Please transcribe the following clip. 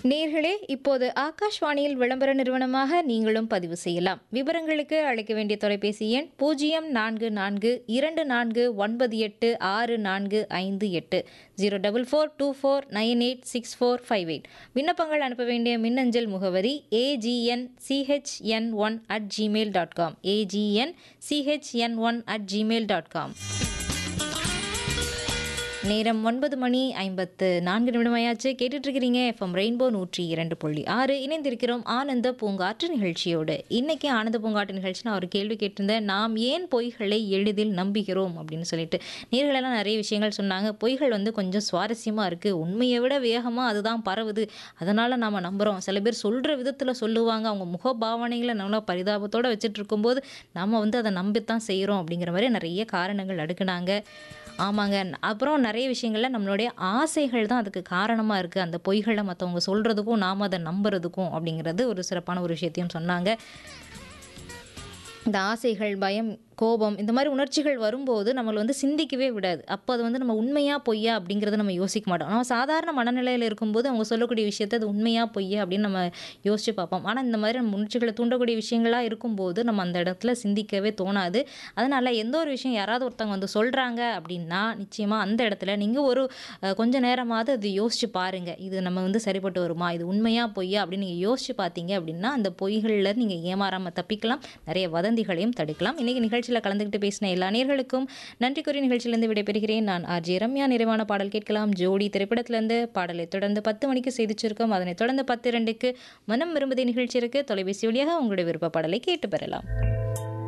நேர்களே இப்போது ஆகாஷ்வாணியில் விளம்பர நிறுவனமாக நீங்களும் பதிவு செய்யலாம் விவரங்களுக்கு அழைக்க வேண்டிய தொலைபேசி எண் பூஜ்ஜியம் நான்கு நான்கு இரண்டு நான்கு ஒன்பது எட்டு ஆறு நான்கு ஐந்து எட்டு zero double four two four nine eight six four five eight விண்ணப்பங்கள் அனுப்ப வேண்டிய மின்னஞ்சல் முகவரி AGN CHN one at Gmail dot com AGN CHN one at Gmail dot com நேரம் ஒன்பது மணி ஐம்பத்து நான்கு நிமிடமாயாச்சு கேட்டுட்டு இருக்கிறீங்க எஃப்எம் ரெயின்போ நூற்றி இரண்டு புள்ளி ஆறு இணைந்திருக்கிறோம் ஆனந்த பூங்காற்று நிகழ்ச்சியோடு இன்னைக்கு ஆனந்த பூங்காற்று நிகழ்ச்சி நான் ஒரு கேள்வி கேட்டிருந்தேன் நாம் ஏன் பொய்களை எளிதில் நம்புகிறோம் அப்படின்னு சொல்லிட்டு நேர்களெல்லாம் நிறைய விஷயங்கள் சொன்னாங்க பொய்கள் வந்து கொஞ்சம் சுவாரஸ்யமாக இருக்குது உண்மையை விட வேகமாக அதுதான் பரவுது அதனால் நாம் நம்புகிறோம் சில பேர் சொல்கிற விதத்தில் சொல்லுவாங்க அவங்க முகபாவனைகளை நல்லா பரிதாபத்தோடு வச்சுட்டு இருக்கும்போது நம்ம வந்து அதை நம்பித்தான் செய்கிறோம் அப்படிங்கிற மாதிரி நிறைய காரணங்கள் அடுக்குனாங்க ஆமாங்க அப்புறம் நிறைய விஷயங்களில் நம்மளுடைய ஆசைகள் தான் அதுக்கு காரணமாக இருக்குது அந்த பொய்களை மற்றவங்க சொல்கிறதுக்கும் நாம் அதை நம்புறதுக்கும் அப்படிங்கிறது ஒரு சிறப்பான ஒரு விஷயத்தையும் சொன்னாங்க இந்த ஆசைகள் பயம் கோபம் இந்த மாதிரி உணர்ச்சிகள் வரும்போது நம்மளை வந்து சிந்திக்கவே விடாது அப்போ அது வந்து நம்ம உண்மையா பொய்யா அப்படிங்கிறத நம்ம யோசிக்க மாட்டோம் நம்ம சாதாரண மனநிலையில் இருக்கும்போது அவங்க சொல்லக்கூடிய விஷயத்தை அது உண்மையா பொய்யா அப்படின்னு நம்ம யோசிச்சு பார்ப்போம் ஆனால் இந்த மாதிரி நம்ம உணர்ச்சிகளை தூண்டக்கூடிய விஷயங்களாக இருக்கும்போது நம்ம அந்த இடத்துல சிந்திக்கவே தோணாது அதனால் எந்த ஒரு விஷயம் யாராவது ஒருத்தவங்க வந்து சொல்கிறாங்க அப்படின்னா நிச்சயமாக அந்த இடத்துல நீங்கள் ஒரு அஹ், கொஞ்ச நேரமாவது அது யோசிச்சு பாருங்கள் இது நம்ம வந்து சரிப்பட்டு வருமா இது உண்மையா பொய்யா அப்படின்னு நீங்கள் யோசிச்சு பார்த்தீங்க அப்படின்னா அந்த பொய்களில் நீங்கள் ஏமாறாமல் தப்பிக்கலாம் நிறைய வதந்திகளையும் தடுக்கலாம் இன்றைக்கி நிகழ்ச்சியில் கலந்துக்கிட்டு பேசின எல்லா நேர்களுக்கும் நன்றி கூறி நிகழ்ச்சியிலிருந்து விடைபெறுகிறேன் நான் ஆர்ஜே ரம்யா நிறைவான பாடல் கேட்கலாம் ஜோடி திரைப்படத்திலிருந்து பாடலை தொடர்ந்து பத்து மணிக்கு செய்திச்சிருக்கோம் அதனைத் தொடர்ந்து பத்து இரண்டுக்கு மனம் விரும்புதே நிகழ்ச்சி இருக்கு தொலைபேசி வழியாக உங்களுடைய விருப்ப பாடலை கேட்டு பெறலாம்